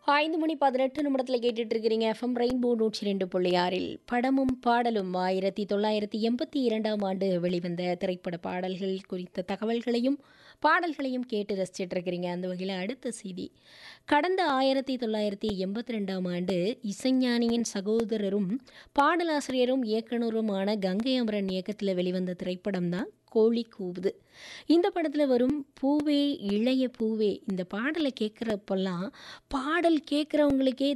ஐந்து மணி பதினெட்டு நிமிடத்தில் கேட்டுட்டு இருக்கிறீங்க எஃப்எம் ரெயின்போ நூற்றி ரெண்டு புள்ளி ஆறில் படமும் பாடலும் ஆயிரத்தி தொள்ளாயிரத்தி எண்பத்தி இரண்டாம் ஆண்டு வெளிவந்த திரைப்பட பாடல்கள் குறித்த தகவல்களையும் பாடல்களையும் கேட்டு ரசிச்சிட்டு இருக்கிறீங்க அந்த வகையில் அடுத்த செய்தி கடந்த ஆயிரத்தி தொள்ளாயிரத்தி எண்பத்தி ரெண்டாம் ஆண்டு இசைஞானியின் சகோதரரும் பாடலாசிரியரும் இயக்குனருமான கங்கை அமரன் இயக்கத்தில் வெளிவந்த திரைப்படம் தான் கோழி கூவுது இந்த படத்தில் வரும் பூவே இளைய பூவே இந்த பாடலை கேட்குறப்பெல்லாம் பாடல் கேட்குறவங்களுக்கே